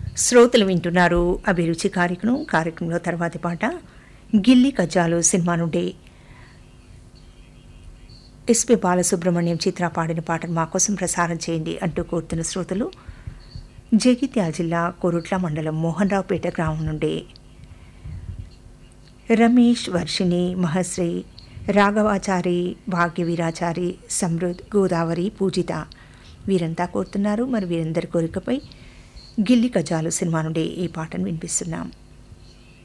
శ్రోతలు వింటున్నారు అభిరుచి కార్యక్రమం కార్యక్రమంలో తర్వాతి పాట గిల్లి కజ్జాలు సినిమా నుండి ఎస్పి బాలసుబ్రహ్మణ్యం చిత్ర పాడిన పాటను మా కోసం ప్రసారం చేయండి అంటూ కోరుతున్న శ్రోతలు జగిత్యాల జిల్లా కోరుట్ల మండలం మోహన్రావుపేట గ్రామం నుండి రమేష్ వర్షిణి మహశ్రీ రాఘవాచారి భాగ్యవీరాచారి సమృద్ గోదావరి పూజిత వీరంతా కోరుతున్నారు మరి వీరందరి కోరికపై గిల్లి కజాలు సినిమా నుండి ఈ పాటను వినిపిస్తున్నాం